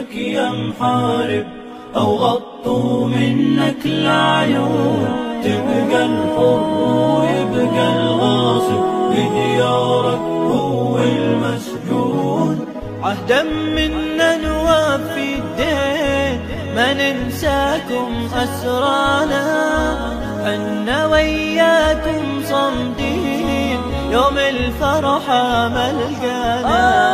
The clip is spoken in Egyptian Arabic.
منك يا محارب أو غطوا منك العيون تبقى الحر ويبقى الغاصب بديارك هو المسجون عهدا منا نوفي الدين ما ننساكم أسرانا حنا وياكم صمدين يوم الفرحة ملقانا